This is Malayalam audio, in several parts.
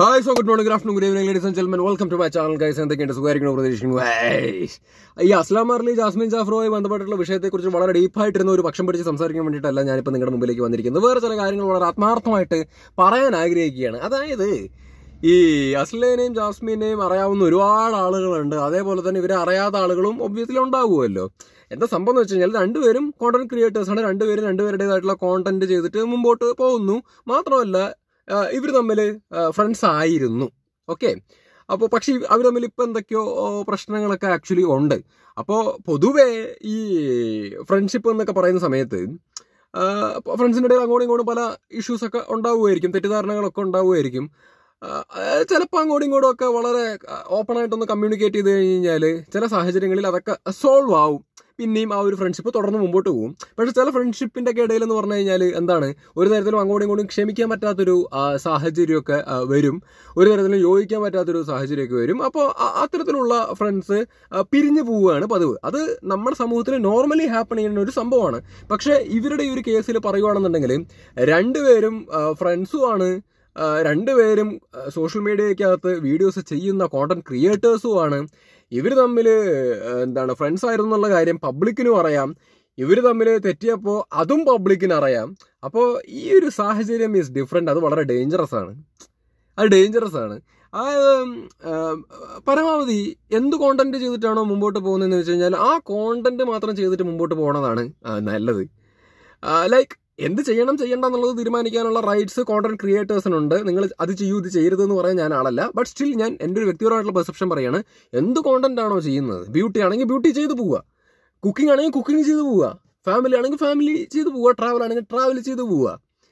Hi so good morning good afternoon good evening ladies and gentlemen welcome to my channel guys എന്തൊക്കെയുണ്ട് സുഖമായിരിക്കണം പ്രതീക്ഷിക്കുന്നു Hey. ഈ അസ്ലാം അർലി ജാസ്മിൻ ജാഫറുമായി ബന്ധപ്പെട്ടുള്ള വിഷയത്തെക്കുറിച്ച് വളരെ ഡീപ്പായിട്ടിരുന്ന ഒരു പക്ഷം പിടിച്ച് സംസാരിക്കാൻ വേണ്ടിയിട്ടല്ല ഞാനിപ്പോൾ നിങ്ങളുടെ മുമ്പിലേക്ക് വന്നിരിക്കുന്നത് വേറെ ചില കാര്യങ്ങൾ വളരെ ആത്മാർത്ഥമായിട്ട് പറയാൻ ആഗ്രഹിക്കുകയാണ് അതായത് ഈ അസ്ലേനെയും ജാസ്മിനെയും അറിയാവുന്ന ഒരുപാട് ആളുകളുണ്ട് അതേപോലെ തന്നെ ഇവരെ അറിയാത്ത ആളുകളും ഒബ്വിയസ്ലി ഉണ്ടാവുമല്ലോ എന്താ സംഭവം എന്ന് വെച്ച് കഴിഞ്ഞാൽ രണ്ടുപേരും കോണ്ടന്റ് ക്രിയേറ്റേഴ്സ് ആണ് രണ്ടുപേരും രണ്ടുപേരുടേതായിട്ടുള്ള കോണ്ടന്റ് ചെയ്തിട്ട് മുമ്പോട്ട് പോകുന്നു മാത്രമല്ല ഇവർ തമ്മിൽ ഫ്രണ്ട്സ് ആയിരുന്നു ഓക്കെ അപ്പോൾ പക്ഷേ അവർ തമ്മിൽ ഇപ്പം എന്തൊക്കെയോ ഓ, പ്രശ്നങ്ങളൊക്കെ ആക്ച്വലി ഉണ്ട് അപ്പോൾ പൊതുവേ ഈ ഫ്രണ്ട്ഷിപ്പ് എന്നൊക്കെ പറയുന്ന സമയത്ത് ഫ്രണ്ട്സിൻ്റെ ഇടയിൽ അങ്ങോട്ടും ഇങ്ങോട്ടും പല ഇഷ്യൂസൊക്കെ ഉണ്ടാവുമായിരിക്കും തെറ്റിദ്ധാരണകളൊക്കെ ഉണ്ടാവുമായിരിക്കും ചിലപ്പോൾ അങ്ങോട്ടും ഇങ്ങോട്ടും ഒക്കെ വളരെ ഓപ്പൺ ആയിട്ടൊന്ന് കമ്മ്യൂണിക്കേറ്റ് ചെയ്ത് കഴിഞ്ഞ് കഴിഞ്ഞാൽ ചില സാഹചര്യങ്ങളിൽ അതൊക്കെ സോൾവ് ആവും പിന്നെയും ആ ഒരു ഫ്രണ്ട്ഷിപ്പ് തുടർന്ന് മുമ്പോട്ട് പോകും പക്ഷെ ചില ഫ്രണ്ട്ഷിപ്പിന്റെ ഒക്കെ ഇടയിൽ എന്ന് പറഞ്ഞു കഴിഞ്ഞാൽ എന്താണ് ഒരു തരത്തിലും അങ്ങോട്ടും ഇങ്ങോട്ടും ക്ഷമിക്കാൻ പറ്റാത്തൊരു ആ, സാഹചര്യമൊക്കെ ആ, വരും ഒരു തരത്തിലും യോജിക്കാൻ പറ്റാത്തൊരു സാഹചര്യമൊക്കെ വരും അപ്പോൾ അത്തരത്തിലുള്ള ഫ്രണ്ട്സ് പിരിഞ്ഞു പോവുകയാണ് പതിവ് അത് നമ്മുടെ സമൂഹത്തിൽ നോർമലി ഹാപ്പൺ ചെയ്യുന്ന ഒരു സംഭവമാണ് പക്ഷേ ഇവരുടെ ഈ ഒരു കേസിൽ പറയുവാണെന്നുണ്ടെങ്കിൽ രണ്ടുപേരും ഫ്രണ്ട്സുമാണ് ആ, രണ്ടുപേരും സോഷ്യൽ മീഡിയക്കകത്ത് വീഡിയോസ് ചെയ്യുന്ന കോണ്ടന്റ് ക്രിയേറ്റേഴ്സുമാണ് ഇവർ തമ്മിൽ എന്താണ് ഫ്രണ്ട്സ് ആയിരുന്നു എന്നുള്ള കാര്യം പബ്ലിക്കിനും അറിയാം ഇവർ തമ്മിൽ തെറ്റിയപ്പോൾ അതും പബ്ലിക്കിന് അറിയാം അപ്പോൾ ഈ ഒരു സാഹചര്യം ഈസ് ഡിഫറെൻ്റ് അത് വളരെ ഡേഞ്ചറസ് ആണ് അത് ഡേഞ്ചറസ് ആണ് ആ ഉം, ആ, പരമാവധി എന്ത് കോണ്ടന്റ് ചെയ്തിട്ടാണോ മുമ്പോട്ട് പോകുന്നതെന്ന് വെച്ച് കഴിഞ്ഞാൽ ആ കോണ്ടന്റ് മാത്രം ചെയ്തിട്ട് മുമ്പോട്ട് പോകുന്നതാണ് ആ, നല്ലത് ലൈക്ക് എന്ത് ചെയ്യണം ചെയ്യണ്ട എന്നുള്ളത് തീരുമാനിക്കാനുള്ള റൈറ്റ്സ് കോണ്ടന്റ് ക്രിയേറ്റേഴ്സിനുണ്ട് നിങ്ങൾ അത് ചെയ്യൂ ഇത് ചെയ്യരുത് എന്ന് പറയാൻ ഞാൻ ആളല്ല ബട്ട് സ്റ്റിൽ ഞാൻ എൻ്റെ ഒരു വ്യക്തിപരമായിട്ടുള്ള പെർസെപ്ഷൻ പറയാണ് എന്ത് കോണ്ടന്റ് ആണോ ചെയ്യുന്നത് ബ്യൂട്ടി ആണെങ്കിൽ ബ്യൂട്ടി ചെയ്ത് പോവുക കുക്കിംഗ് ആണെങ്കിൽ കുക്കിംഗ് ചെയ്ത് പോവുക ഫാമിലി ആണെങ്കിൽ ഫാമിലി ചെയ്ത് പോവുക ട്രാവൽ ആണെങ്കിൽ ട്രാവൽ ചെയ്ത് പോവുക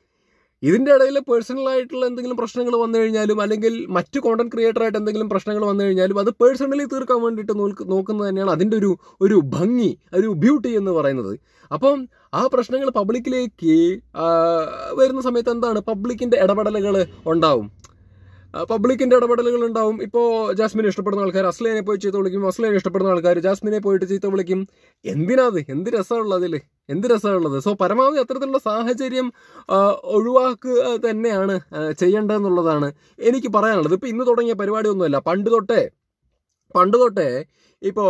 ഇതിന്റെ ഇടയിൽ പേഴ്സണൽ ആയിട്ടുള്ള എന്തെങ്കിലും പ്രശ്നങ്ങൾ വന്നു കഴിഞ്ഞാലും അല്ലെങ്കിൽ മറ്റ് കോണ്ടന്റ് ക്രിയേറ്റർ ആയിട്ട് എന്തെങ്കിലും പ്രശ്നങ്ങൾ വന്നു കഴിഞ്ഞാലും അത് പേഴ്സണലി തീർക്കാൻ വേണ്ടിയിട്ട് നോക്ക് നോക്കുന്നത് തന്നെയാണ് അതിന്റെ ഒരു ഒരു ഭംഗി ഒരു ബ്യൂട്ടി എന്ന് പറയുന്നത് അപ്പം ആ പ്രശ്നങ്ങൾ പബ്ലിക്കിലേക്ക് ആ, വരുന്ന സമയത്ത് എന്താണ് പബ്ലിക്കിന്റെ ഇടപെടലുകൾ ഉണ്ടാവും പബ്ലിക്കിന്റെ ഇടപെടലുകൾ ഉണ്ടാവും ഇപ്പോൾ ജാസ്മിനെ ഇഷ്ടപ്പെടുന്ന ആൾക്കാർ അസ്ലേനെ പോയി ചീത്ത വിളിക്കും അസ്ലേനെ ഇഷ്ടപ്പെടുന്ന ആൾക്കാർ ജാസ്മിനെ പോയിട്ട് ചീത്ത വിളിക്കും എന്തിനാത് എന്ത് രസമുള്ളത് അതിൽ എന്ത് രസമുള്ളത് സോ പരമാവധി അത്തരത്തിലുള്ള സാഹചര്യം ആ, ഒഴിവാക്കുക തന്നെയാണ് ആ, ചെയ്യേണ്ടതെന്നുള്ളതാണ് എനിക്ക് പറയാനുള്ളത് ഇപ്പൊ ഇന്ന് തുടങ്ങിയ പരിപാടിയൊന്നുമല്ല പണ്ട് തൊട്ടേ പണ്ട് തൊട്ടേ ഇപ്പോൾ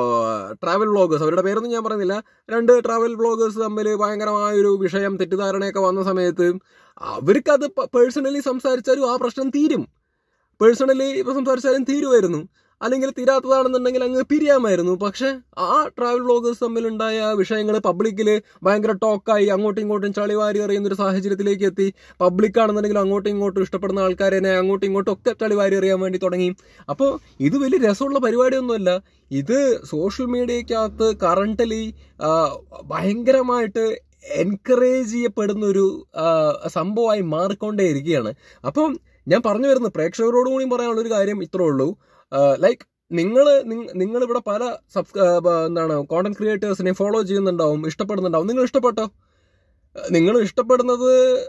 ട്രാവൽ വ്ളോഗേഴ്സ് അവരുടെ പേരൊന്നും ഞാൻ പറയുന്നില്ല രണ്ട് ട്രാവൽ വ്ളോഗേഴ്സ് തമ്മിൽ ഭയങ്കരമായൊരു വിഷയം തെറ്റിദ്ധാരണയൊക്കെ വന്ന സമയത്ത് അവർക്കത് പേഴ്സണലി സംസാരിച്ചാലും ആ പ്രശ്നം തീരും പേഴ്സണലി ഇപ്പൊ സംസാരിച്ചാലും തീരുമായിരുന്നു അല്ലെങ്കിൽ തീരാത്തതാണെന്നുണ്ടെങ്കിൽ അങ്ങ് പിരിയാമായിരുന്നു പക്ഷെ ആ ട്രാവൽ വ്ളോഗേഴ്സ് തമ്മിലുണ്ടായ വിഷയങ്ങൾ പബ്ലിക്കിൽ ഭയങ്കര ടോക്കായി അങ്ങോട്ടും ഇങ്ങോട്ടും ചളിവാരി എറിയുന്ന ഒരു സാഹചര്യത്തിലേക്ക് എത്തി പബ്ലിക് ആണെന്നുണ്ടെങ്കിൽ അങ്ങോട്ടും ഇങ്ങോട്ടും ഇഷ്ടപ്പെടുന്ന ആൾക്കാരെ അങ്ങോട്ടും ഇങ്ങോട്ടും ഒക്കെ ചളിവാരി എറിയാൻ വേണ്ടി തുടങ്ങി അപ്പോൾ ഇത് വലിയ രസമുള്ള പരിപാടിയൊന്നുമല്ല ഇത് സോഷ്യൽ മീഡിയക്കകത്ത് കറണ്ടലി ഭയങ്കരമായിട്ട് എൻകറേജ് ചെയ്യപ്പെടുന്ന ഒരു ആ, സംഭവമായി മാറിക്കൊണ്ടേ ഇരിക്കുകയാണ് അപ്പം ഞാൻ പറഞ്ഞു വരുന്ന പ്രേക്ഷകരോട് കൂടി പറയാനുള്ള ഒരു കാര്യം ഇത്രേ ഉള്ളൂ ലൈക്ക് നിങ്ങൾ നിങ്ങൾ ഇവിടെ പല സബ്സ് എന്താണ് കോണ്ടന്റ് ക്രിയേറ്റേഴ്സിനെ ഫോളോ ചെയ്യുന്നുണ്ടാവും ഇഷ്ടപ്പെടുന്നുണ്ടാവും നിങ്ങൾ ഇഷ്ടപ്പെട്ടോ നിങ്ങൾ ഇഷ്ടപ്പെടുന്നത്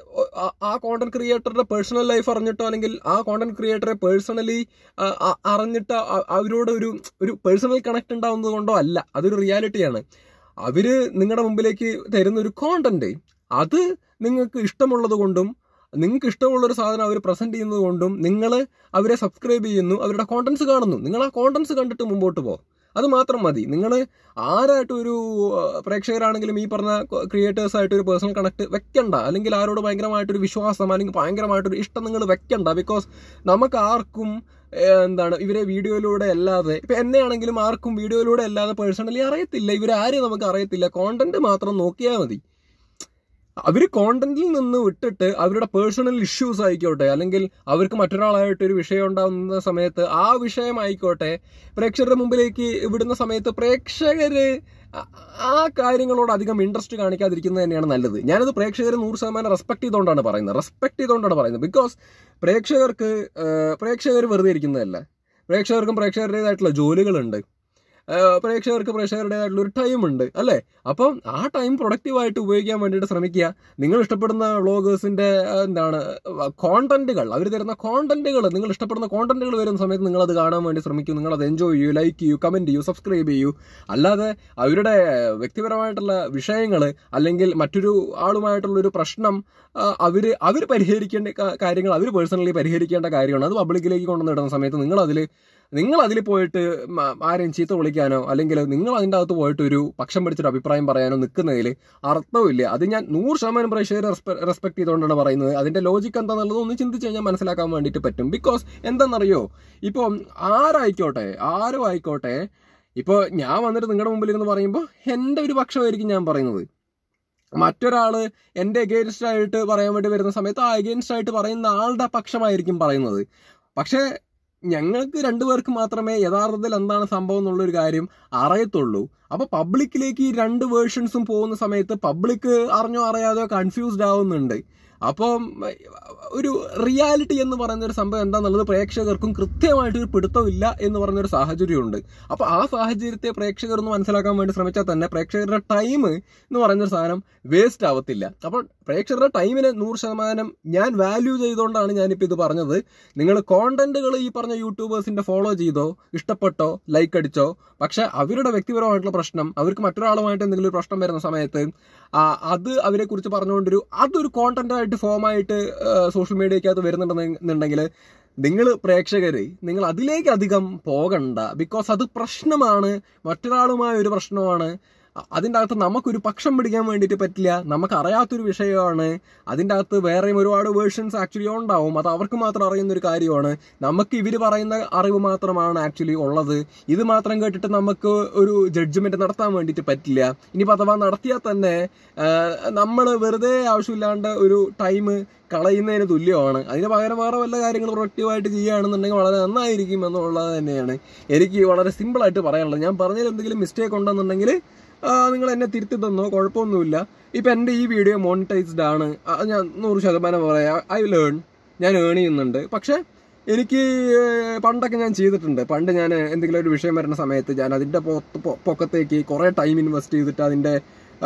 ആ- ആ കോണ്ടന്റ് ക്രിയേറ്ററുടെ പേഴ്സണൽ ലൈഫ് അറിഞ്ഞിട്ടോ അല്ലെങ്കിൽ ആ കോണ്ടന്റ് ക്രിയേറ്ററെ പേഴ്സണലി അറിഞ്ഞിട്ട് അ- അവരോട് ഒരു ഒരു പേഴ്സണൽ കണക്ട് ഉണ്ടാവുന്നത് കൊണ്ടോ അല്ല അതൊരു റിയാലിറ്റിയാണ് അവര് നിങ്ങളുടെ മുമ്പിലേക്ക് തരുന്ന ഒരു കോണ്ടന്റ് അത് നിങ്ങൾക്ക് ഇഷ്ടമുള്ളത് കൊണ്ടും നിങ്ങൾക്ക് ഇഷ്ടമുള്ള ഒരു സാധനം അവർ പ്രസന്റ് ചെയ്യുന്നത് കൊണ്ടും നിങ്ങൾ അവരെ സബ്സ്ക്രൈബ് ചെയ്യുന്നു അവരുടെ കോണ്ടന്റ്സ് കാണുന്നു നിങ്ങൾ ആ കോണ്ടന്റ്സ് കണ്ടിട്ട് മുമ്പോട്ട് പോ അത് മാത്രം മതി നിങ്ങൾ ആരായിട്ടും ഒരു ആ, പ്രേക്ഷകരാണെങ്കിലും ഈ പറഞ്ഞ ക്രിയേറ്റേഴ്സ് ആയിട്ട് ഒരു പേഴ്സണൽ കണക്ട് വെക്കണ്ട അല്ലെങ്കിൽ ആരോട് ഭയങ്കരമായിട്ടൊരു വിശ്വാസം അല്ലെങ്കിൽ ഭയങ്കരമായിട്ടൊരു ഇഷ്ടം നിങ്ങൾ വെക്കണ്ട ബിക്കോസ് നമുക്ക് ആർക്കും ഏ, എന്താണ് ഇവരെ വീഡിയോയിലൂടെ അല്ലാതെ ഇപ്പൊ എന്നെ ആണെങ്കിലും ആർക്കും വീഡിയോയിലൂടെ അല്ലാതെ പേഴ്സണലി അറിയത്തില്ല ഇവരെ ആരെയും നമുക്ക് അറിയത്തില്ല കോണ്ടന്റ് മാത്രം നോക്കിയാൽ മതി അവര് കോണ്ടന്റിൽ നിന്ന് വിട്ടിട്ട് അവരുടെ പേഴ്സണൽ ഇഷ്യൂസ് ആയിക്കോട്ടെ അല്ലെങ്കിൽ അവർക്ക് മറ്റൊരാളായിട്ട് ഒരു വിഷയം ഉണ്ടാകുന്ന സമയത്ത് ആ വിഷയം ആയിക്കോട്ടെ പ്രേക്ഷകരുടെ മുമ്പിലേക്ക് വിടുന്ന സമയത്ത് പ്രേക്ഷകര് ആ- ആ കാര്യങ്ങളോട് അധികം ഇൻട്രസ്റ്റ് കാണിക്കാതിരിക്കുന്നത് തന്നെയാണ് നല്ലത് ഞാനത് പ്രേക്ഷകരെ നൂറ് ശതമാനം റെസ്പെക്ട് ചെയ്തുകൊണ്ടാണ് പറയുന്നത് റെസ്പെക്ട് ചെയ്തുകൊണ്ടാണ് പറയുന്നത് ബിക്കോസ് പ്രേക്ഷകർക്ക് പ്രേക്ഷകർ വെറുതെ ഇരിക്കുന്നതല്ല പ്രേക്ഷകർക്കും പ്രേക്ഷകരുടേതായിട്ടുള്ള ജോലികളുണ്ട് ആ, പ്രേക്ഷകർക്ക് പ്രേക്ഷകരുടേതായിട്ടുള്ള ഒരു ടൈം ഉണ്ട് അല്ലേ അപ്പം ആ ടൈം പ്രൊഡക്റ്റീവായിട്ട് ഉപയോഗിക്കാൻ വേണ്ടിയിട്ട് ശ്രമിക്കുക നിങ്ങൾ ഇഷ്ടപ്പെടുന്ന വ്ളോഗേഴ്സിന്റെ എന്താണ് കോണ്ടന്റുകൾ അവർ തരുന്ന കോണ്ടന്റുകൾ നിങ്ങൾ ഇഷ്ടപ്പെടുന്ന കോണ്ടന്റുകൾ വരുന്ന സമയത്ത് നിങ്ങൾ അത് കാണാൻ വേണ്ടി ശ്രമിക്കൂ നിങ്ങൾ അത് എൻജോയ് ചെയ്യൂ ലൈക്ക് ചെയ്യൂ കമന്റ് ചെയ്യൂ സബ്സ്ക്രൈബ് ചെയ്യൂ അല്ലാതെ അവരുടെ വ്യക്തിപരമായിട്ടുള്ള വിഷയങ്ങൾ അല്ലെങ്കിൽ മറ്റൊരു ആളുമായിട്ടുള്ള ഒരു പ്രശ്നം ആ, അവര് അവർ പരിഹരിക്കേണ്ട കാ- കാര്യങ്ങൾ അവർ പേഴ്സണലി പരിഹരിക്കേണ്ട കാര്യമാണ് അത് പബ്ലിക്കിലേക്ക് കൊണ്ടുവന്നിടുന്ന സമയത്ത് നിങ്ങൾ അതിൽ നിങ്ങൾ അതിൽ പോയിട്ട് മ- ആരെയും ചീത്ത വിളിക്കാനോ അല്ലെങ്കിൽ നിങ്ങൾ അതിൻ്റെ അകത്ത് പോയിട്ട് ഒരു പക്ഷം പിടിച്ചൊരു അഭിപ്രായം പറയാനോ നിൽക്കുന്നതിൽ അർത്ഥമില്ല അത് ഞാൻ നൂറ് ശതമാനം പ്രേക്ഷകരെ റെസ്പെക്ട് ചെയ്തുകൊണ്ടാണ് പറയുന്നത് അതിന്റെ ലോജിക്ക് എന്താണെന്നുള്ളത് ഒന്ന് ചിന്തിച്ച് കഴിഞ്ഞാൽ മനസ്സിലാക്കാൻ വേണ്ടിയിട്ട് പറ്റും ബിക്കോസ് എന്താണെന്നറിയോ ഇപ്പോൾ ആരായിക്കോട്ടെ ആരും ആയിക്കോട്ടെ ഇപ്പോൾ ഞാൻ വന്നിട്ട് നിങ്ങളുടെ മുമ്പിൽ ഇരുന്ന് പറയുമ്പോൾ എൻ്റെ ഒരു പക്ഷമായിരിക്കും ഞാൻ പറയുന്നത് മറ്റൊരാള് എൻ്റെ എഗെയിൻസ്റ്റ് ആയിട്ട് പറയാൻ വേണ്ടി വരുന്ന സമയത്ത് ആ എഗെയിൻസ്റ്റ് ആയിട്ട് പറയുന്ന ആളുടെ പക്ഷമായിരിക്കും പറയുന്നത് പക്ഷേ ഞങ്ങൾക്ക് രണ്ടുപേർക്ക് മാത്രമേ യഥാർത്ഥത്തിൽ എന്താണ് സംഭവം എന്നുള്ളൊരു കാര്യം അറിയത്തുള്ളൂ അപ്പൊ പബ്ലിക്കിലേക്ക് ഈ രണ്ട് വേർഷൻസും പോകുന്ന സമയത്ത് പബ്ലിക് അറിഞ്ഞോ അറിയാതെയോ കൺഫ്യൂസ്ഡ് ആവുന്നുണ്ട് അപ്പം ഒരു റിയാലിറ്റി എന്ന് പറയുന്ന ഒരു സംഭവം എന്താണെന്നുള്ളത് പ്രേക്ഷകർക്കും കൃത്യമായിട്ട് ഒരു പിടുത്തമില്ല എന്ന് പറയുന്ന ഒരു സാഹചര്യമുണ്ട് അപ്പൊ ആ സാഹചര്യത്തെ പ്രേക്ഷകർ ഒന്ന് മനസ്സിലാക്കാൻ വേണ്ടി ശ്രമിച്ചാൽ തന്നെ പ്രേക്ഷകരുടെ ടൈം എന്ന് പറയുന്ന ഒരു സാധനം വേസ്റ്റ് ആവത്തില്ല അപ്പോൾ പ്രേക്ഷകരുടെ ടൈമിന് നൂറ് ശതമാനം ഞാൻ വാല്യൂ ചെയ്തുകൊണ്ടാണ് ഞാനിപ്പോൾ ഇത് പറഞ്ഞത് നിങ്ങൾ കോണ്ടന്റുകൾ ഈ പറഞ്ഞ യൂട്യൂബേഴ്സിന്റെ ഫോളോ ചെയ്തോ ഇഷ്ടപ്പെട്ടോ ലൈക്ക് അടിച്ചോ പക്ഷെ അവരുടെ വ്യക്തിപരമായിട്ടുള്ള പ്രശ്നം അവർക്ക് മറ്റൊരാളുമായിട്ട് എന്തെങ്കിലും ഒരു പ്രശ്നം വരുന്ന സമയത്ത് ആ, അത് അവരെ കുറിച്ച് പറഞ്ഞുകൊണ്ടൊരു അതൊരു കോണ്ടന്റ് ആയിട്ട് ഫോമായിട്ട് സോഷ്യൽ മീഡിയക്കകത്ത് വരുന്നുണ്ടെന്നുണ്ടെങ്കിൽ നിങ്ങൾ പ്രേക്ഷകർ നിങ്ങൾ അതിലേക്ക് അധികം പോകണ്ട ബിക്കോസ് അത് പ്രശ്നമാണ് മറ്റൊരാളുമായ ഒരു പ്രശ്നമാണ് അ- അതിൻ്റെ അകത്ത് നമുക്കൊരു പക്ഷം പിടിക്കാൻ വേണ്ടിയിട്ട് പറ്റില്ല നമുക്ക് അറിയാത്തൊരു വിഷയമാണ് അതിൻ്റെ അകത്ത് വേറെയും ഒരുപാട് വേർഷൻസ് ആക്ച്വലി ഉണ്ടാവും അത് അവർക്ക് മാത്രം അറിയുന്ന ഒരു കാര്യമാണ് നമുക്ക് ഇവർ പറയുന്ന അറിവ് മാത്രമാണ് ആക്ച്വലി ഉള്ളത് ഇത് മാത്രം കേട്ടിട്ട് നമുക്ക് ഒരു ജഡ്ജ്മെന്റ് നടത്താൻ വേണ്ടിയിട്ട് പറ്റില്ല ഇനിയിപ്പോൾ അഥവാ നടത്തിയാൽ തന്നെ നമ്മൾ വെറുതെ ആവശ്യമില്ലാണ്ട് ഒരു ടൈം കളയുന്നതിന് തുല്യമാണ് അതിന് പകരം വേറെ വല്ല കാര്യങ്ങൾ പ്രൊഡക്റ്റീവായിട്ട് ചെയ്യുകയാണെന്നുണ്ടെങ്കിൽ വളരെ നന്നായിരിക്കും എന്നുള്ളത് തന്നെയാണ് എനിക്ക് വളരെ സിമ്പിളായിട്ട് പറയാനുള്ളത് ഞാൻ പറഞ്ഞതിൽ എന്തെങ്കിലും മിസ്റ്റേക്ക് ഉണ്ടെന്നുണ്ടെങ്കിൽ നിങ്ങൾ എന്നെ തിരുത്തി തന്നോ കുഴപ്പമൊന്നുമില്ല ഇപ്പം എൻ്റെ ഈ വീഡിയോ മോണിറ്റൈസ്ഡ് ആണ് ആ, ഞാൻ നൂറ് ശതമാനം പറയാം ഐ ലേൺ ഞാൻ ഏൺ ചെയ്യുന്നുണ്ട് പക്ഷേ എനിക്ക് ഏഹ്, പണ്ടൊക്കെ ഞാൻ ചെയ്തിട്ടുണ്ട് പണ്ട് ഞാൻ എന്തെങ്കിലും ഒരു വിഷയം വരുന്ന സമയത്ത് ഞാൻ അതിൻ്റെ പൊ- പൊ- പൊക്കത്തേക്ക് കുറേ ടൈം ഇൻവെസ്റ്റ് ചെയ്തിട്ട് അതിൻ്റെ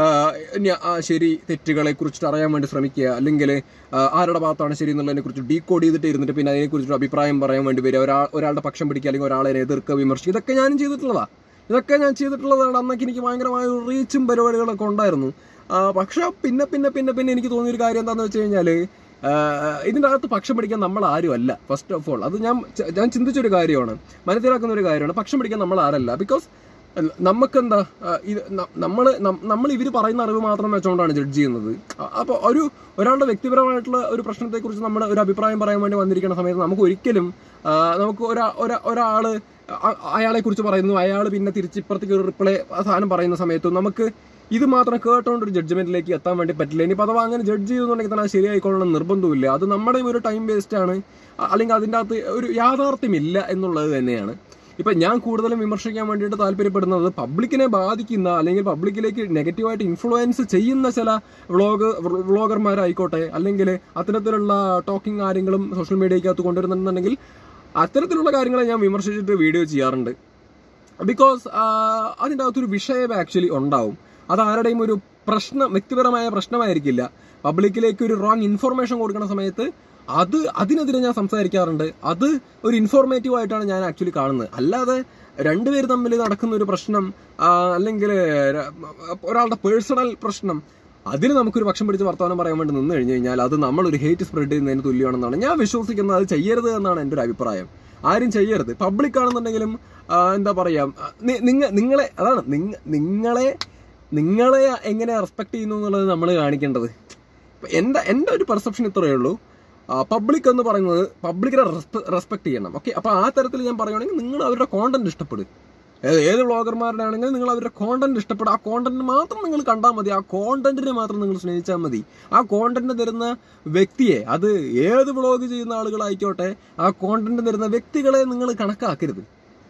ന്യ- ആ, ശരി തെറ്റുകളെ കുറിച്ചിട്ട് അറിയാൻ വേണ്ടി ശ്രമിക്കുക അല്ലെങ്കിൽ ആരുടെ ഭാഗത്താണ് ശരി എന്നുള്ളതിനെ കുറിച്ച് ഡീകോഡ് ചെയ്തിട്ട് ഇരുന്നിട്ട് പിന്നെ അതിനെക്കുറിച്ചൊരു അഭിപ്രായം പറയാൻ വേണ്ടി വരിക ഒരാൾ ഒരാളുടെ പക്ഷം പിടിക്കുക അല്ലെങ്കിൽ ഒരാളെ എതിർക്കുക വിമർശിക്കുക ഇതൊക്കെ ഞാനും ചെയ്തിട്ടുള്ളതാ ഇതൊക്കെ ഞാൻ ചെയ്തിട്ടുള്ളതാണ് അന്നൊക്കെ എനിക്ക് ഭയങ്കരമായ ഒരു റീച്ചും പരിപാടികളൊക്കെ ഉണ്ടായിരുന്നു ആ, പക്ഷെ പിന്നെ പിന്നെ പിന്നെ പിന്നെ എനിക്ക് തോന്നിയൊരു കാര്യം എന്താണെന്ന് വെച്ച് കഴിഞ്ഞാൽ ഇതിൻ്റെ അകത്ത് പക്ഷം പിടിക്കാൻ നമ്മൾ ആരുമല്ല ഫസ്റ്റ് ഓഫ് ഓൾ അത് ഞാൻ ച- ഞാൻ ചിന്തിച്ചൊരു കാര്യമാണ് മനസ്സിലാക്കുന്ന ഒരു കാര്യമാണ് പക്ഷം പിടിക്കാൻ നമ്മൾ ആരല്ല ബിക്കോസ് നമുക്കെന്താ ഇത് നമ്മൾ നമ്മൾ ഇവർ പറയുന്ന അറിവ് മാത്രം വെച്ചുകൊണ്ടാണ് ജഡ്ജ് ചെയ്യുന്നത് അപ്പോൾ ഒരു ഒരാളുടെ വ്യക്തിപരമായിട്ടുള്ള ഒരു പ്രശ്നത്തെക്കുറിച്ച് നമ്മൾ ഒരു അഭിപ്രായം പറയാൻ വേണ്ടി വന്നിരിക്കുന്ന സമയത്ത് നമുക്ക് ഒരിക്കലും ആ, നമുക്ക് ഒരാ ഒരാ- ഒരാള് അ- അയാളെ കുറിച്ച് പറയുന്നു അയാൾ പിന്നെ തിരിച്ച് ഇപ്പുറത്തേക്ക് ഒരു റിപ്ലൈ സാധനം പറയുന്ന സമയത്ത് നമുക്ക് ഇത് മാത്രം കേട്ടോണ്ട് ഒരു ജഡ്ജ്മെന്റിലേക്ക് എത്താൻ വേണ്ടി പറ്റില്ല ഇനി അഥവാ അങ്ങനെ ജഡ്ജ് ചെയ്യുന്നുണ്ടെങ്കിൽ തന്നെ അത് ശരിയായിക്കൊള്ളണം നിർബന്ധമില്ല അത് നമ്മുടെയും ഒരു ടൈം വേസ്റ്റ് ആണ് അ- അല്ലെങ്കിൽ അതിൻ്റെ അകത്ത് ഒരു യാഥാർത്ഥ്യമില്ല എന്നുള്ളത് തന്നെയാണ് ഇപ്പൊ ഞാൻ കൂടുതലും വിമർശിക്കാൻ വേണ്ടിയിട്ട് താല്പര്യപ്പെടുന്നത് പബ്ലിക്കിനെ ബാധിക്കുന്ന അല്ലെങ്കിൽ പബ്ലിക്കിലേക്ക് നെഗറ്റീവായിട്ട് ഇൻഫ്ലുവൻസ് ചെയ്യുന്ന ചില വ്ളോഗ് വ്ളോഗർമാരായിക്കോട്ടെ അല്ലെങ്കിൽ അത്തരത്തിലുള്ള ടോക്കിംഗ് കാര്യങ്ങളും സോഷ്യൽ മീഡിയക്കകത്ത് കൊണ്ടുവരുന്നുണ്ടെങ്കിൽ അത്തരത്തിലുള്ള കാര്യങ്ങളെ ഞാൻ വിമർശിച്ചിട്ട് വീഡിയോ ചെയ്യാറുണ്ട് ബിക്കോസ് അതിൻ്റെ അകത്തൊരു വിഷയം ആക്ച്വലി ഉണ്ടാവും അത് ആരുടെയും ഒരു പ്രശ്നം വ്യക്തിപരമായ പ്രശ്നമായിരിക്കില്ല പബ്ലിക്കിലേക്ക് ഒരു റോങ് ഇൻഫർമേഷൻ കൊടുക്കുന്ന സമയത്ത് അത് അതിനെതിരെ ഞാൻ സംസാരിക്കാറുണ്ട് അത് ഒരു ഇൻഫോർമേറ്റീവ് ആയിട്ടാണ് ഞാൻ ആക്ച്വലി കാണുന്നത് അല്ലാതെ രണ്ടുപേര് തമ്മിൽ നടക്കുന്ന ഒരു പ്രശ്നം ആ, അല്ലെങ്കിൽ ര- ഒരാളുടെ പേഴ്സണൽ പ്രശ്നം അതിന് നമുക്കൊരു പക്ഷം പിടിച്ച് വർത്തമാനം പറയാൻ വേണ്ടി നിന്ന് കഴിഞ്ഞു കഴിഞ്ഞാൽ അത് നമ്മളൊരു ഹേറ്റ് സ്പ്രെഡ് ചെയ്യുന്നതിന് തുല്യമാണെന്നാണ് ഞാൻ വിശ്വസിക്കുന്നത് അത് ചെയ്യരുത് എന്നാണ് എൻ്റെ ഒരു അഭിപ്രായം ആരും ചെയ്യരുത് പബ്ലിക് ആണെന്നുണ്ടെങ്കിലും ആ, എന്താ പറയാ നി- നിങ്ങ നിങ്ങളെ അതാണ് നിങ്ങ- നിങ്ങളെ നിങ്ങളെ എങ്ങനെ റെസ്പെക്ട് ചെയ്യുന്നു എന്നുള്ളത് നമ്മൾ കാണിക്കേണ്ടത് ഇപ്പൊ എൻ്റെ എൻ്റെ ഒരു പെർസെപ്ഷൻ ഇത്രയേ ഉള്ളൂ പബ്ലിക് എന്ന് പറയുന്നത് പബ്ലിക്കിനെ റെസ്പെക്ട് ചെയ്യണം ഓക്കെ അപ്പൊ ആ തരത്തിൽ ഞാൻ പറയുകയാണെങ്കിൽ നിങ്ങൾ അവരുടെ കോണ്ടന്റ് ഇഷ്ടപ്പെടും ഏത് ഏത് വ്ളോഗർമാരുടെ ആണെങ്കിലും നിങ്ങൾ അവരുടെ കോണ്ടന്റ് ഇഷ്ടപ്പെടും ആ കോണ്ടന്റ് മാത്രം നിങ്ങൾ കണ്ടാൽ മതി ആ കോണ്ടന്റിനെ മാത്രം നിങ്ങൾ സ്നേഹിച്ചാൽ മതി ആ കോണ്ടന്റ് തരുന്ന വ്യക്തിയെ അത് ഏത് വ്ളോഗ് ചെയ്യുന്ന ആളുകളായിക്കോട്ടെ ആ കോണ്ടന്റ് തരുന്ന വ്യക്തികളെ നിങ്ങൾ കണക്കാക്കരുത്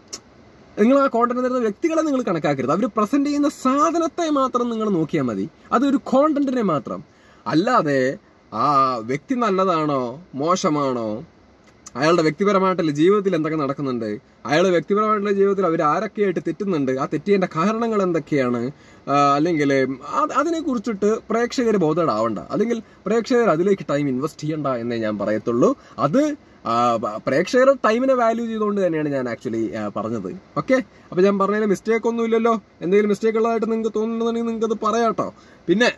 നിങ്ങൾ ആ കോണ്ടന്റ് തരുന്ന വ്യക്തികളെ നിങ്ങൾ കണക്കാക്കരുത് അവർ പ്രസന്റ് ചെയ്യുന്ന സാധനത്തെ മാത്രം നിങ്ങൾ നോക്കിയാൽ മതി അതൊരു കോണ്ടന്റിനെ മാത്രം അല്ലാതെ ആ വ്യക്തി നല്ലതാണോ മോശമാണോ അയാളുടെ വ്യക്തിപരമായിട്ടുള്ള ജീവിതത്തിൽ എന്തൊക്കെ നടക്കുന്നുണ്ട് അയാളുടെ വ്യക്തിപരമായിട്ടുള്ള ജീവിതത്തിൽ അവർ ആരൊക്കെയായിട്ട് തെറ്റുന്നുണ്ട് ആ തെറ്റിയതിന്റെ കാരണങ്ങൾ എന്തൊക്കെയാണ് ആ, അല്ലെങ്കിൽ അത് അതിനെ കുറിച്ചിട്ട് പ്രേക്ഷകർ ബോധേഡാവണ്ട അല്ലെങ്കിൽ പ്രേക്ഷകർ അതിലേക്ക് ടൈം ഇൻവെസ്റ്റ് ചെയ്യണ്ട എന്നേ ഞാൻ പറയത്തുള്ളൂ അത് ആ, ബ- പ്രേക്ഷകർ ടൈമിനെ വാല്യൂ ചെയ്തുകൊണ്ട് തന്നെയാണ് ഞാൻ ആക്ച്വലി പറഞ്ഞത് ഓക്കെ അപ്പൊ ഞാൻ പറഞ്ഞതിൽ മിസ്റ്റേക്ക് ഒന്നും ഇല്ലല്ലോ എന്തെങ്കിലും മിസ്റ്റേക്ക് ഉള്ളതായിട്ട് നിങ്ങൾക്ക് തോന്നുന്നുണ്ടെങ്കിൽ നിങ്ങൾക്ക് അത് പറയാട്ടോ പിന്നെ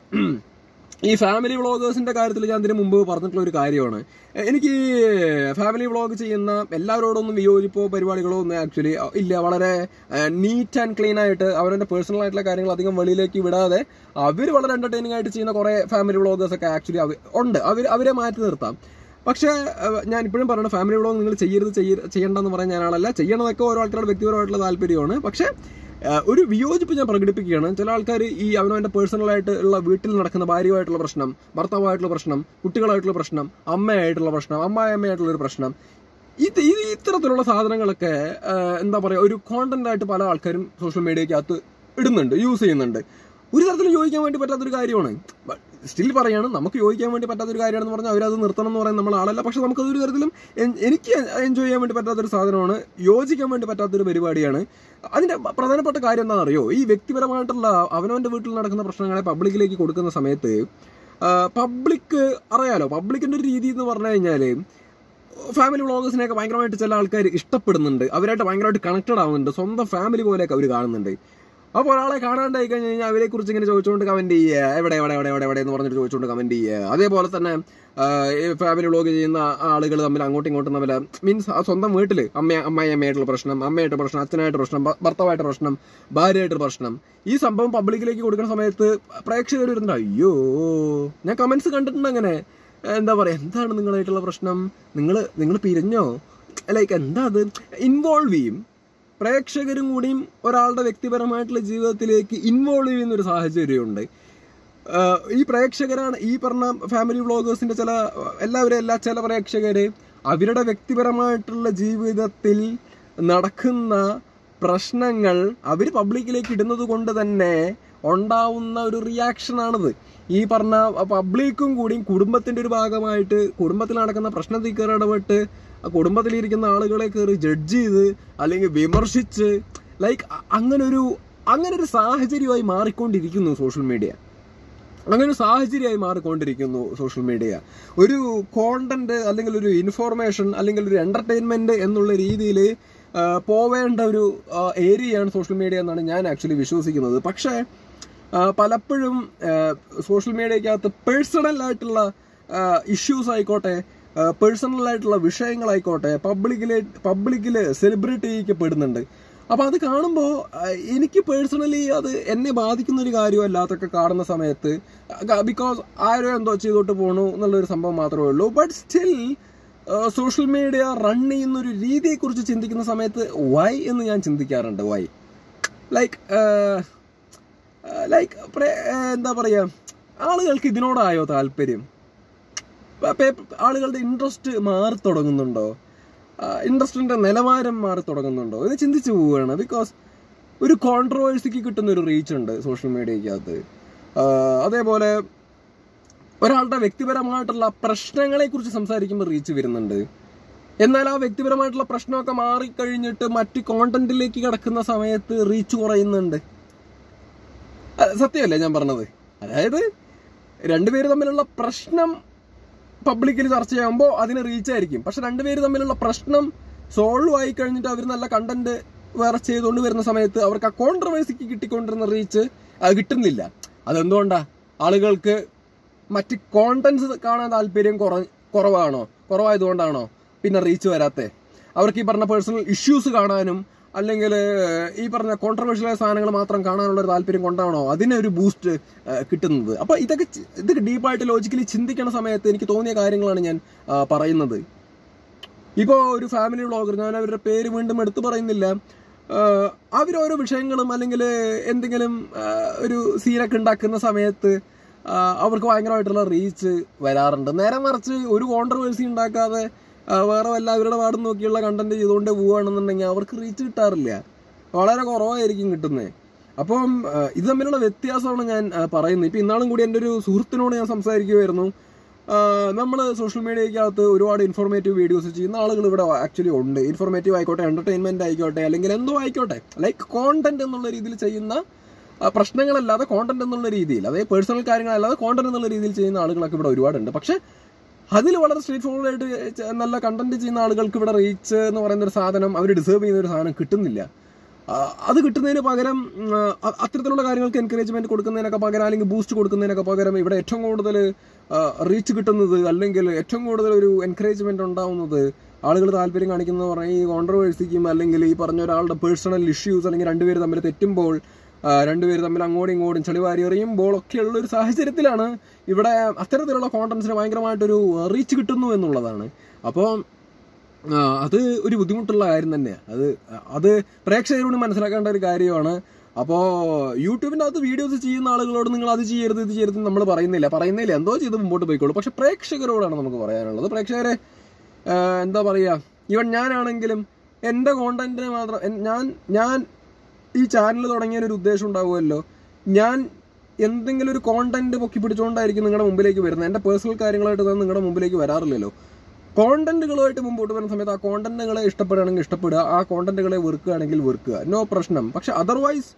ഈ ഫാമിലി വ്ളോഗേഴ്സിന്റെ കാര്യത്തിൽ ഞാൻ ഇതിനു മുമ്പ് പറഞ്ഞിട്ടുള്ള ഒരു കാര്യമാണ് എ- എനിക്ക് ഈ ഫാമിലി വ്ളോഗ് ചെയ്യുന്ന എല്ലാവരോടൊന്നും വിയോജിപ്പോ പരിപാടികളോ ഒന്നും ആക്ച്വലി ഇല്ല വളരെ നീറ്റ് ആൻഡ് ക്ലീൻ ആയിട്ട് അവരുടെ പേഴ്സണൽ ആയിട്ടുള്ള കാര്യങ്ങൾ അധികം വെളിയിലേക്ക് വിടാതെ അവർ വളരെ എന്റർടൈനിങ് ആയിട്ട് ചെയ്യുന്ന കുറെ ഫാമിലി വ്ളോഗേഴ്സ് ഒക്കെ ആക്ച്വലി ഉണ്ട് അവർ അവരെ മാറ്റി നിർത്താം പക്ഷേ ഏഹ്, ഞാൻ ഇപ്പോഴും പറയുന്നത് ഫാമിലി വ്ളോഗ് നിങ്ങൾ ചെയ്യരുത് ചെയ്യ- ചെയ്യണ്ടെന്ന് പറയാൻ ഞാനാളല്ല ചെയ്യണതൊക്കെ ഓരോ ആൾക്കാരുടെ വ്യക്തിപരമായിട്ടുള്ള താല്പര്യമാണ് പക്ഷേ ഏഹ്, ഒരു വിയോജിപ്പ് ഞാൻ പ്രകടിപ്പിക്കുകയാണ് ചില ആൾക്കാർ ഈ അവനവന്റെ പേഴ്സണലായിട്ട് ഉള്ള വീട്ടിൽ നടക്കുന്ന ഭാര്യയുമായിട്ടുള്ള പ്രശ്നം ഭർത്താവായിട്ടുള്ള പ്രശ്നം കുട്ടികളായിട്ടുള്ള പ്രശ്നം അമ്മയായിട്ടുള്ള പ്രശ്നം അമ്മായിയമ്മയായിട്ടുള്ള ഒരു പ്രശ്നം ഇത് ഇത് ഇത്തരത്തിലുള്ള സാധനങ്ങളൊക്കെ ഏഹ്, എന്താ പറയുക ഒരു കോണ്ടന്റ് ആയിട്ട് പല ആൾക്കാരും സോഷ്യൽ മീഡിയക്കകത്ത് ഇടുന്നുണ്ട് യൂസ് ചെയ്യുന്നുണ്ട് ഒരു തരത്തിലും യോജിക്കാൻ വേണ്ടി പറ്റാത്തൊരു കാര്യമാണ് സ്റ്റിൽ പറയാണ് നമുക്ക് യോജിക്കാൻ വേണ്ടി പറ്റാത്തൊരു കാര്യമാണെന്ന് പറഞ്ഞാൽ അവരത് നിർത്തണം എന്ന് പറയുന്ന നമ്മൾ ആളല്ല പക്ഷെ നമുക്കത് ഒരു തരത്തിലും എൻ- എനിക്ക് എൻജോയ് ചെയ്യാൻ വേണ്ടി പറ്റാത്തൊരു സാധനമാണ് യോജിക്കാൻ വേണ്ടി പറ്റാത്തൊരു പരിപാടിയാണ് അതിന്റെ പ- പ്രധാനപ്പെട്ട കാര്യം എന്താണെന്ന് അറിയോ ഈ വ്യക്തിപരമായിട്ടുള്ള അവനവന്റെ വീട്ടിൽ നടക്കുന്ന പ്രശ്നങ്ങളെ പബ്ലിക്കിലേക്ക് കൊടുക്കുന്ന സമയത്ത് പബ്ലിക് അറിയാലോ പബ്ലിക്കിന്റെ ഒരു രീതി എന്ന് പറഞ്ഞു കഴിഞ്ഞാല് ഫാമിലി വ്ളോഗേഴ്സിനെയൊക്കെ ഭയങ്കരമായിട്ട് ചില ആൾക്കാർ ഇഷ്ടപ്പെടുന്നുണ്ട് അവരായിട്ട് ഭയങ്കരമായിട്ട് കണക്റ്റഡ് ആവുന്നുണ്ട് സ്വന്തം ഫാമിലി പോലെയൊക്കെ അവർ കാണുന്നുണ്ട് അപ്പോൾ ഒരാളെ കാണാണ്ടായി കഴിഞ്ഞ് കഴിഞ്ഞാൽ അവരെ കുറിച്ച് ഇങ്ങനെ ചോദിച്ചുകൊണ്ട് കമന്റ് ചെയ്യുക എവിടെ എവിടെ എവിടെ എവിടെ എവിടെ എന്ന് പറഞ്ഞിട്ട് ചോദിച്ചുകൊണ്ട് കമന്റ് ചെയ്യുക അതേപോലെ തന്നെ ഫാമിലി വ്ളോഗ് ചെയ്യുന്ന ആളുകൾ തമ്മിൽ അങ്ങോട്ടും ഇങ്ങോട്ടും തമ്മിൽ മീൻസ് സ്വന്തം വീട്ടിൽ അമ്മ അമ്മായി അമ്മയായിട്ടുള്ള പ്രശ്നം അമ്മയായിട്ട് പ്രശ്നം അച്ഛനായിട്ട് പ്രശ്നം ഭ- ഭർത്താവായിട്ട് പ്രശ്നം ഭാര്യയായിട്ട് പ്രശ്നം ഈ സംഭവം പബ്ലിക്കിലേക്ക് കൊടുക്കുന്ന സമയത്ത് പ്രേക്ഷകർ വരുന്നുണ്ട് അയ്യോ ഞാൻ കമന്റ്സ് കണ്ടിട്ടുണ്ട് അങ്ങനെ എന്താ പറയാ എന്താണ് നിങ്ങളായിട്ടുള്ള പ്രശ്നം നിങ്ങൾ നിങ്ങൾ പിരിഞ്ഞോ ലൈക്ക് എന്താ അത് ഇൻവോൾവ് ചെയ്യും പ്രേക്ഷകരും കൂടിയും ഒരാളുടെ വ്യക്തിപരമായിട്ടുള്ള ജീവിതത്തിലേക്ക് ഇൻവോൾവ് ചെയ്യുന്ന ഒരു സാഹചര്യമുണ്ട് ആഹ് ഈ പ്രേക്ഷകരാണ് ഈ പറഞ്ഞ ഫാമിലി വ്ളോഗേഴ്സിന്റെ ചില എല്ലാവരും എല്ലാ ചില പ്രേക്ഷകര് അവരുടെ വ്യക്തിപരമായിട്ടുള്ള ജീവിതത്തിൽ നടക്കുന്ന പ്രശ്നങ്ങൾ അവർ പബ്ലിക്കിലേക്ക് ഇടുന്നത് കൊണ്ട് തന്നെ ഉണ്ടാവുന്ന ഒരു റിയാക്ഷനാണിത് ഈ പറഞ്ഞ പബ്ലിക്കും കൂടിയും കുടുംബത്തിന്റെ ഒരു ഭാഗമായിട്ട് കുടുംബത്തിൽ നടക്കുന്ന പ്രശ്നത്തിൽ കയറി ഇടപെട്ട് ആ കുടുംബത്തിലിരിക്കുന്ന ആളുകളെ കയറി ജഡ്ജ് ചെയ്ത് അല്ലെങ്കിൽ വിമർശിച്ച് ലൈക്ക് അങ്ങനെ ഒരു അങ്ങനെ ഒരു സാഹചര്യമായി മാറിക്കൊണ്ടിരിക്കുന്നു സോഷ്യൽ മീഡിയ അങ്ങനെ ഒരു സാഹചര്യമായി മാറിക്കൊണ്ടിരിക്കുന്നു സോഷ്യൽ മീഡിയ ഒരു കോണ്ടന്റ് അല്ലെങ്കിൽ ഒരു ഇൻഫോർമേഷൻ അല്ലെങ്കിൽ ഒരു എന്റർടൈൻമെന്റ് എന്നുള്ള രീതിയിൽ പോവേണ്ട ഒരു ഏരിയയാണ് സോഷ്യൽ മീഡിയ എന്നാണ് ഞാൻ ആക്ച്വലി വിശ്വസിക്കുന്നത് പക്ഷേ ആ, പലപ്പോഴും സോഷ്യൽ മീഡിയക്കകത്ത് പേഴ്സണൽ ആയിട്ടുള്ള ഇഷ്യൂസ് ആയിക്കോട്ടെ പേഴ്സണൽ ആയിട്ടുള്ള വിഷയങ്ങളായിക്കോട്ടെ പബ്ലിക്കിലെ പബ്ലിക്കിൽ സെലിബ്രിറ്റിക്കപ്പെടുന്നുണ്ട് അപ്പൊ അത് കാണുമ്പോൾ എനിക്ക് പേഴ്സണലി അത് എന്നെ ബാധിക്കുന്ന ഒരു കാര്യമല്ലാത്തൊക്കെ കാണുന്ന സമയത്ത് ബിക്കോസ് ആരോ എന്തോ ചെയ്തോട്ട് പോണു എന്നുള്ളൊരു സംഭവം മാത്രമേ ഉള്ളൂ but still social media run ചെയ്യുന്ന ഒരു രീതിയെക്കുറിച്ച് ചിന്തിക്കുന്ന സമയത്ത് വൈ എന്ന് ഞാൻ ചിന്തിക്കാറുണ്ട് വൈ ലൈക്ക് ലൈക്ക് എന്താ പറയാ ആളുകൾക്ക് ഇതിനോടായോ താല്പര്യം പ- പേ- ആളുകളുടെ ഇൻട്രസ്റ്റ് മാറി തുടങ്ങുന്നുണ്ടോ ഇൻട്രസ്റ്റിന്റെ നിലവാരം മാറി തുടങ്ങുന്നുണ്ടോ ഇത് ചിന്തിച്ചു പോവുകയാണ് ബിക്കോസ് ഒരു കോൺട്രവേഴ്സിക്ക് കിട്ടുന്ന ഒരു റീച്ച് ഉണ്ട് സോഷ്യൽ മീഡിയക്കകത്ത് ആ, അതേപോലെ ഒരാളുടെ വ്യക്തിപരമായിട്ടുള്ള പ്രശ്നങ്ങളെ കുറിച്ച് സംസാരിക്കുമ്പോൾ റീച്ച് വരുന്നുണ്ട് എന്നാൽ ആ വ്യക്തിപരമായിട്ടുള്ള പ്രശ്നമൊക്കെ മാറിക്കഴിഞ്ഞിട്ട് മറ്റ് കോണ്ടന്റിലേക്ക് കിടക്കുന്ന സമയത്ത് റീച്ച് കുറയുന്നുണ്ട് അത് സത്യമല്ലേ ഞാൻ പറഞ്ഞത് അതായത് രണ്ടുപേര് തമ്മിലുള്ള പ്രശ്നം പബ്ലിക്കിൽ ചർച്ച ചെയ്യുമ്പോൾ അതിന് റീച്ച് ആയിരിക്കും പക്ഷെ രണ്ടുപേര് തമ്മിലുള്ള പ്രശ്നം സോൾവ് ആയി കഴിഞ്ഞിട്ട് അവർ നല്ല കണ്ടന്റ് വേറെ ചെയ്തുകൊണ്ട് വരുന്ന സമയത്ത് അവർക്ക് ആ കോൺട്രവേഴ്സിക്ക് കിട്ടിക്കൊണ്ടിരുന്ന റീച്ച് കിട്ടുന്നില്ല അതെന്തുകൊണ്ടാ ആളുകൾക്ക് മറ്റ് കോണ്ടന്റ്സ് കാണാൻ താല്പര്യം കുറ കുറവാണോ കുറവായതുകൊണ്ടാണോ പിന്നെ റീച്ച് വരാത്തെ അവർക്ക് ഈ പറഞ്ഞ പേഴ്സണൽ ഇഷ്യൂസ് കാണാനും അല്ലെങ്കിൽ ഈ പറഞ്ഞ കോൺട്രവേഴ്ഷ്യലായ സാധനങ്ങൾ മാത്രം കാണാനുള്ള ഒരു താല്പര്യം കൊണ്ടാണോ അതിനെ ഒരു ബൂസ്റ്റ് കിട്ടുന്നത് അപ്പൊ ഇതൊക്കെ ചി- ഇതൊക്കെ ഡീപ്പായിട്ട് ലോജിക്കലി ചിന്തിക്കണ സമയത്ത് എനിക്ക് തോന്നിയ കാര്യങ്ങളാണ് ഞാൻ ആ, പറയുന്നത് ഇപ്പോ ഒരു ഫാമിലി വ്ളോഗർ ഞാൻ അവരുടെ പേര് വീണ്ടും എടുത്തു പറയുന്നില്ല ആഹ് അവരോരോ വിഷയങ്ങളും അല്ലെങ്കിൽ എന്തെങ്കിലും ആഹ് ഒരു സീനൊക്കെ ഉണ്ടാക്കുന്ന സമയത്ത് ആഹ് അവർക്ക് ഭയങ്കരമായിട്ടുള്ള റീച്ച് വരാറുണ്ട് നേരെ മറിച്ച് ഒരു കോൺട്രവേഴ്സി ഉണ്ടാക്കാതെ ആഹ് വേറെ വല്ല അവരുടെ പാടും നോക്കിയുള്ള കണ്ടന്റ് ചെയ്തുകൊണ്ട് പോവുകയാണെന്നുണ്ടെങ്കിൽ അവർക്ക് റീച്ച് കിട്ടാറില്ല വളരെ കുറവായിരിക്കും കിട്ടുന്നത് അപ്പം ആഹ് ഇത് തമ്മിലുള്ള വ്യത്യാസമാണ് ഞാൻ ആഹ് പറയുന്നത് ഇപ്പം ഇന്നാളും കൂടി എൻ്റെ ഒരു സുഹൃത്തിനോട് ഞാൻ സംസാരിക്കുമായിരുന്നു നമ്മൾ സോഷ്യൽ മീഡിയക്കകത്ത് ഒരുപാട് ഇൻഫോർമേറ്റീവ് വീഡിയോസ് ചെയ്യുന്ന ആളുകൾ ഇവിടെ ആക്ച്വലി ഉണ്ട് ഇൻഫോർമേറ്റീവ് ആയിക്കോട്ടെ എന്റർടൈൻമെന്റ് ആയിക്കോട്ടെ അല്ലെങ്കിൽ എന്തോ ആയിക്കോട്ടെ ലൈക്ക് കോണ്ടന്റ് എന്നുള്ള രീതിയിൽ ചെയ്യുന്ന ആ, പ്രശ്നങ്ങളല്ലാതെ കോണ്ടന്റ് എന്നുള്ള രീതിയിൽ അതായത് പേഴ്സണൽ കാര്യങ്ങളല്ലാതെ കോണ്ടന്റ് എന്നുള്ള രീതിയിൽ ചെയ്യുന്ന ആളുകളൊക്കെ ഇവിടെ ഒരുപാടുണ്ട് പക്ഷെ അതിൽ വളരെ സ്ട്രീറ്റ് ഫോർവേഡ് ആയിട്ട് ചെ- നല്ല കണ്ടന്റ് ചെയ്യുന്ന ആളുകൾക്ക് ഇവിടെ റീച്ച് എന്ന് പറയുന്ന ഒരു സാധനം അവർ ഡിസേർവ് ചെയ്യുന്ന ഒരു സാധനം കിട്ടുന്നില്ല ആ, അത് കിട്ടുന്നതിന് പകരം ഉം, അ- അത്തരത്തിലുള്ള കാര്യങ്ങൾക്ക് എൻകറേജ്മെന്റ് കൊടുക്കുന്നതിനൊക്കെ പകരം അല്ലെങ്കിൽ ബൂസ്റ്റ് കൊടുക്കുന്നതിനൊക്കെ പകരം ഇവിടെ ഏറ്റവും കൂടുതൽ റീച്ച് കിട്ടുന്നത് അല്ലെങ്കിൽ ഏറ്റവും കൂടുതൽ ഒരു എൻകറേജ്മെന്റ് ഉണ്ടാവുന്നത് ആളുകൾ താല്പര്യം കാണിക്കുന്നത് പറഞ്ഞാൽ ഈ കോൺട്രവേഴ്സിക്കും അല്ലെങ്കിൽ ഈ പറഞ്ഞ ഒരാളുടെ പേഴ്സണൽ ഇഷ്യൂസ് അല്ലെങ്കിൽ രണ്ടുപേര് തമ്മിൽ തെറ്റുമ്പോൾ ആ, രണ്ടുപേര് തമ്മിൽ അങ്ങോട്ടും ഇങ്ങോട്ടും ചെളിവാരി എറിയുമ്പോൾ ഒക്കെയുള്ള ഒരു സാഹചര്യത്തിലാണ് ഇവിടെ അത്തരത്തിലുള്ള കോണ്ടന്റ്സിന് ഭയങ്കരമായിട്ടൊരു റീച്ച് കിട്ടുന്നു എന്നുള്ളതാണ് അപ്പോൾ ആ, അത് ഒരു ബുദ്ധിമുട്ടുള്ള കാര്യം തന്നെയാണ് അത് അത് പ്രേക്ഷകരോട് മനസ്സിലാക്കേണ്ട ഒരു കാര്യമാണ് അപ്പോൾ യൂട്യൂബിൻ്റെ അകത്ത് വീഡിയോസ് ചെയ്യുന്ന ആളുകളോട് നിങ്ങൾ അത് ചെയ്യരുത് ഇത് ചെയ്യരുത് നമ്മൾ പറയുന്നില്ല പറയുന്നില്ല എന്തോ ചെയ്ത് മുമ്പോട്ട് പോയിക്കോളൂ പക്ഷെ പ്രേക്ഷകരോടാണ് നമുക്ക് പറയാനുള്ളത് പ്രേക്ഷകരെ ആ, എന്താ പറയുക ഈവൻ ഞാനാണെങ്കിലും എൻ്റെ കോണ്ടന്റിനെ മാത്രം എൻ- ഞാൻ ഞാൻ ഈ ചാനൽ തുടങ്ങിയ ഒരു ഉദ്ദേശം ഉണ്ടാവുമല്ലോ ഞാൻ എന്തെങ്കിലും ഒരു കോണ്ടന്റ് പൊക്കി പിടിച്ചുകൊണ്ടായിരിക്കും നിങ്ങളുടെ മുമ്പിലേക്ക് വരുന്നത് എൻ്റെ പേഴ്സണൽ കാര്യങ്ങളായിട്ട് ഞാൻ നിങ്ങളുടെ മുമ്പിലേക്ക് വരാറില്ലല്ലോ കോണ്ടന്റുകളുമായിട്ട് മുമ്പോട്ട് വരുന്ന സമയത്ത് ആ കോണ്ടന്റുകളെ ഇഷ്ടപ്പെടുകയാണെങ്കിൽ ഇഷ്ടപ്പെടുക ആ കോണ്ടന്റുകളെ വെറുക്കുകയാണെങ്കിൽ വെറുക്കുക നോ പ്രശ്നം പക്ഷെ അതർവൈസ്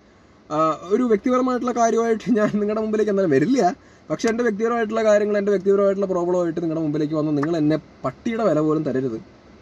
ഒരു വ്യക്തിപരമായിട്ടുള്ള കാര്യമായിട്ട് ഞാൻ നിങ്ങളുടെ മുമ്പിലേക്ക് എന്തായാലും വരില്ല പക്ഷെ എൻ്റെ വ്യക്തിപരമായിട്ടുള്ള കാര്യങ്ങൾ എൻ്റെ വ്യക്തിപരമായിട്ടുള്ള പ്രോബ്ലമായിട്ട് നിങ്ങളുടെ മുമ്പിലേക്ക് വന്ന് നിങ്ങൾ എന്നെ പട്ടിയുടെ വില പോലും തരരുത്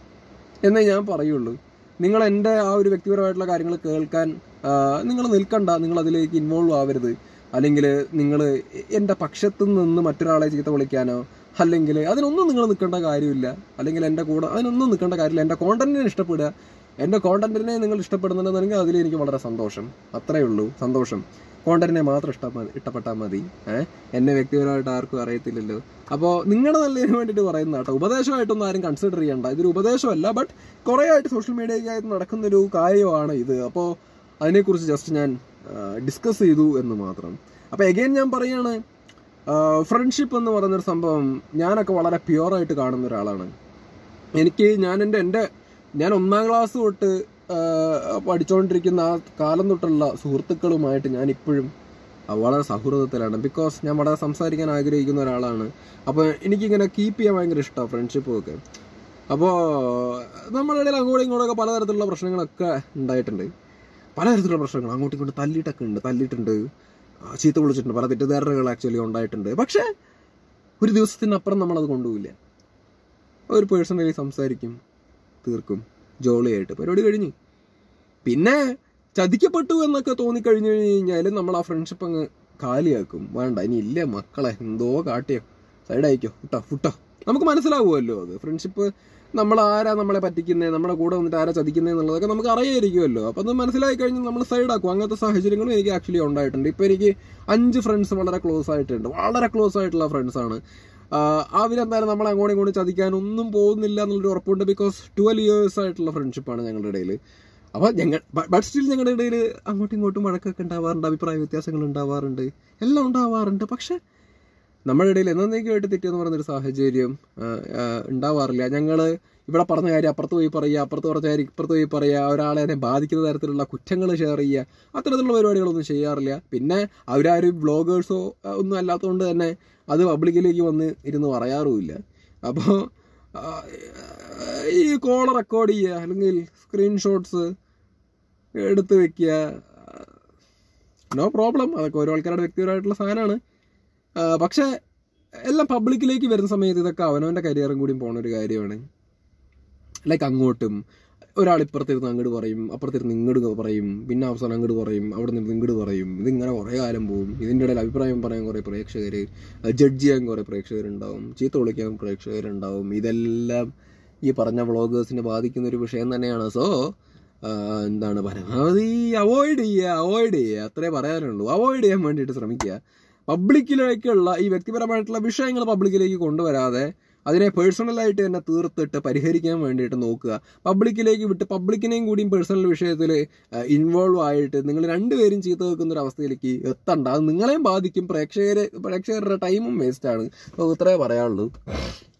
എന്നേ ഞാൻ പറയുള്ളൂ നിങ്ങൾ എൻ്റെ ആ ഒരു വ്യക്തിപരമായിട്ടുള്ള കാര്യങ്ങൾ കേൾക്കാൻ നിങ്ങൾ നിൽക്കണ്ട നിങ്ങൾ അതിലേക്ക് ഇൻവോൾവ് ആവരുത് അല്ലെങ്കിൽ നിങ്ങൾ എൻ്റെ പക്ഷത്തു നിന്ന് മറ്റൊരാളെ ചീത്ത വിളിക്കാനോ അല്ലെങ്കിൽ അതിനൊന്നും നിങ്ങൾ നിൽക്കേണ്ട കാര്യമില്ല അല്ലെങ്കിൽ എൻ്റെ കൂടെ അതിനൊന്നും നിൽക്കേണ്ട കാര്യമില്ല എൻ്റെ കോണ്ടന്റിനെ ഇഷ്ടപ്പെടുക എൻ്റെ കോണ്ടന്റിനെ നിങ്ങൾ ഇഷ്ടപ്പെടുന്നുണ്ടെന്നുണ്ടെങ്കിൽ അതിൽ എനിക്ക് വളരെ സന്തോഷം അത്രയേ ഉള്ളൂ സന്തോഷം കോണ്ടന്റിനെ മാത്രം ഇഷ്ട ഇഷ്ടപ്പെട്ടാൽ മതി ഏഹ് എന്നെ വ്യക്തിപരമായിട്ട് ആർക്കും അറിയത്തില്ലല്ലോ അപ്പോൾ നിങ്ങളുടെ നല്ലതിന് വേണ്ടിയിട്ട് പറയുന്ന കേട്ടോ ഉപദേശമായിട്ടൊന്നും ആരും കൺസിഡർ ചെയ്യണ്ട ഇതൊരു ഉപദേശമല്ല ബട്ട് കുറേ ആയിട്ട് സോഷ്യൽ മീഡിയയ്ക്കായിട്ട് നടക്കുന്നൊരു കാര്യമാണ് ഇത് അപ്പോൾ അതിനെക്കുറിച്ച് ജസ്റ്റ് ഞാൻ ഡിസ്കസ് ചെയ്തു എന്ന് മാത്രം അപ്പോൾ എഗെയിൻ ഞാൻ പറയാണ് ഫ്രണ്ട്ഷിപ്പ് എന്ന് പറയുന്നൊരു സംഭവം ഞാനൊക്കെ വളരെ പ്യുവറായിട്ട് കാണുന്ന ഒരാളാണ് എനിക്ക് ഞാൻ എൻ്റെ എൻ്റെ ഞാൻ ഒന്നാം ക്ലാസ് തൊട്ട് ആ, പഠിച്ചുകൊണ്ടിരിക്കുന്ന ആ കാലം തൊട്ടുള്ള സുഹൃത്തുക്കളുമായിട്ട് ഞാൻ ഇപ്പോഴും ആ, വളരെ സൗഹൃദത്തിലാണ് ബിക്കോസ് ഞാൻ വളരെ സംസാരിക്കാൻ ആഗ്രഹിക്കുന്ന ഒരാളാണ് അപ്പോൾ എനിക്കിങ്ങനെ കീപ്പ് ചെയ്യാൻ ഭയങ്കര ഇഷ്ടമാണ് ഫ്രണ്ട്ഷിപ്പും ഒക്കെ അപ്പോൾ നമ്മുടെ ഇടയിൽ അങ്ങോട്ടും ഇങ്ങോട്ടൊക്കെ പലതരത്തിലുള്ള പ്രശ്നങ്ങളൊക്കെ ഉണ്ടായിട്ടുണ്ട് പലതരത്തിലുള്ള പ്രശ്നങ്ങൾ അങ്ങോട്ടും ഇങ്ങോട്ടും തല്ലിയിട്ടൊക്കെ ഉണ്ട് തല്ലിയിട്ടുണ്ട് ആ, ചീത്ത വിളിച്ചിട്ടുണ്ട് പല തെറ്റിദ്ധാരണകൾ ആക്ച്വലി ഉണ്ടായിട്ടുണ്ട് പക്ഷേ ഒരു ദിവസത്തിനപ്പുറം നമ്മളത് കൊണ്ടുപോയില്ല ഒരു പേഴ്സണലി സംസാരിക്കും തീർക്കും ജോളിയായിട്ട് പരിപാടി കഴിഞ്ഞു പിന്നെ ചതിക്കപ്പെട്ടു എന്നൊക്കെ തോന്നിക്കഴിഞ്ഞു കഴിഞ്ഞാൽ നമ്മൾ ആ ഫ്രണ്ട്ഷിപ്പ് അങ്ങ് കാലിയാക്കും വേണ്ട ഇനി ഇല്ല മക്കളെ എന്തോ കാട്ടിയോ സൈഡായിക്കോ ഫുട്ടോ ഫുട്ടോ നമുക്ക് മനസ്സിലാവുമല്ലോ അത് ഫ്രണ്ട്ഷിപ്പ് നമ്മൾ ആരാ നമ്മളെ പറ്റിക്കുന്നത് നമ്മുടെ കൂടെ വന്നിട്ട് ആരാ ചതിക്കുന്നത് എന്നുള്ളതൊക്കെ നമുക്ക് അറിയായിരിക്കുമല്ലോ അപ്പം അത് മനസ്സിലായി കഴിഞ്ഞാൽ നമ്മൾ സൈഡാക്കും അങ്ങനത്തെ സാഹചര്യങ്ങളും എനിക്ക് ആക്ച്വലി ഉണ്ടായിട്ടുണ്ട് ഇപ്പം എനിക്ക് അഞ്ച് ഫ്രണ്ട്സ് വളരെ ക്ലോസ് ആയിട്ടുണ്ട് വളരെ ക്ലോസ് ആയിട്ടുള്ള ഫ്രണ്ട്സാണ് അവരെന്തായാലും നമ്മളെ അങ്ങോട്ടും ഇങ്ങോട്ടും ചതിക്കാൻ ഒന്നും പോകുന്നില്ല എന്നുള്ളൊരു ഉറപ്പുണ്ട് ബിക്കോസ് ട്വൽവ് ഇയേഴ്സ് ആയിട്ടുള്ള ഫ്രണ്ട്ഷിപ്പാണ് ഞങ്ങളുടെ ഇടയിൽ അപ്പോൾ ഞങ്ങൾ ബട്ട് സ്റ്റിൽ ഞങ്ങളുടെ ഇടയിൽ അങ്ങോട്ടും ഇങ്ങോട്ടും വഴക്കൊക്കെ ഉണ്ടാവാറുണ്ട് അഭിപ്രായ വ്യത്യാസങ്ങൾ ഉണ്ടാവാറുണ്ട് എല്ലാം ഉണ്ടാവാറുണ്ട് പക്ഷെ നമ്മുടെ ഇടയിൽ എന്നേക്കുമായിട്ട് തെറ്റിയെന്ന് പറയുന്നൊരു സാഹചര്യം ആ, ആ, ഉണ്ടാവാറില്ല ഞങ്ങൾ ഇവിടെ പറഞ്ഞ കാര്യം അപ്പുറത്ത് പോയി പറയുക അപ്പുറത്ത് പറഞ്ഞ കാര്യം ഇപ്പുറത്ത് പോയി പറയുക ഒരാളെ അതിനെ ബാധിക്കുന്ന തരത്തിലുള്ള കുറ്റങ്ങൾ ഷെയർ ചെയ്യുക അത്തരത്തിലുള്ള പരിപാടികളൊന്നും ചെയ്യാറില്ല പിന്നെ അവരാരും ബ്ലോഗേഴ്സോ ഒന്നും അല്ലാത്തതുകൊണ്ട് തന്നെ അത് പബ്ലിക്കിലേക്ക് വന്ന് ഇരുന്ന് പറയാറുമില്ല അപ്പോൾ ഈ കോൾ റെക്കോർഡ് ചെയ്യുക അല്ലെങ്കിൽ സ്ക്രീൻഷോട്ട്സ് എടുത്ത് വെക്കുക നോ പ്രോബ്ലം അതൊക്കെ ഓരോ ആൾക്കാരുടെ വ്യക്തിപരമായിട്ടുള്ള സാധനമാണ് ആ, പക്ഷേ എല്ലാം പബ്ലിക്കിലേക്ക് വരുന്ന സമയത്ത് ഇതൊക്കെ അവനവൻ്റെ കരിയറും കൂടി പോണ ഒരു കാര്യമാണ് ലൈക്ക് അങ്ങോട്ടും ഒരാൾ ഇപ്പുറത്തിരുന്ന് അങ്ങോട്ട് പറയും അപ്പുറത്തിരുന്ന് ഇങ്ങോട്ട് പറയും പിന്നെ അവസാനം അങ്ങോട്ട് പറയും അവിടെ നിന്ന് ഇങ്ങോട്ട് പറയും ഇതിങ്ങനെ കുറേ കാലം പോകും ഇതിൻ്റെ ഇടയിൽ അഭിപ്രായം പറയാൻ കുറേ പ്രേക്ഷകർ ജഡ്ജ് ചെയ്യാൻ കുറേ പ്രേക്ഷകരുണ്ടാവും ചീത്ത വിളിക്കാൻ പ്രേക്ഷകരുണ്ടാവും ഇതെല്ലാം ഈ പറഞ്ഞ വ്ളോഗേഴ്സിനെ ബാധിക്കുന്ന ഒരു വിഷയം തന്നെയാണ് സോ എന്താണ് പരമാവധി അവോയ്ഡ് ചെയ്യുക അവോയ്ഡ് ചെയ്യുക അത്രേ പറയാനുള്ളൂ അവോയ്ഡ് ചെയ്യാൻ വേണ്ടിയിട്ട് ശ്രമിക്കുക പബ്ലിക്കിലേക്കുള്ള ഈ വ്യക്തിപരമായിട്ടുള്ള വിഷയങ്ങൾ പബ്ലിക്കിലേക്ക് കൊണ്ടുവരാതെ അതിനെ പേഴ്സണലായിട്ട് തന്നെ തീർത്തിട്ട് പരിഹരിക്കാൻ വേണ്ടിയിട്ട് നോക്കുക പബ്ലിക്കിലേക്ക് വിട്ട് പബ്ലിക്കിനെയും കൂടിയും പേഴ്സണൽ വിഷയത്തിൽ ഇൻവോൾവ് ആയിട്ട് നിങ്ങൾ രണ്ടുപേരും ചീത്ത വെക്കുന്ന ഒരു അവസ്ഥയിലേക്ക് എത്തണ്ട അത് നിങ്ങളെയും ബാധിക്കും പ്രേക്ഷകരെ പ്രേക്ഷകരുടെ ടൈമും വേസ്റ്റാണ് അപ്പോൾ ഇത്രേ പറയാനുള്ളൂ